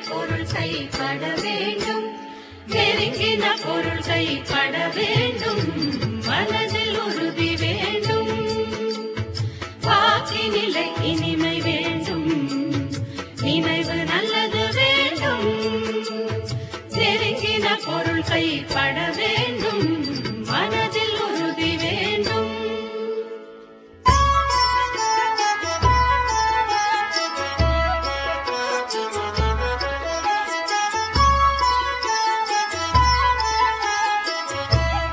பொருள் கைப்பட வேண்டும் நெருங்கின பொருள் கைப்பட வேண்டும் மனதில் உறுதி வேண்டும் வாக்கி நிலை இனிமை வேண்டும் நினைவு நல்லது வேண்டும் நெருங்கின பொருள் கைப்பட வேண்டும்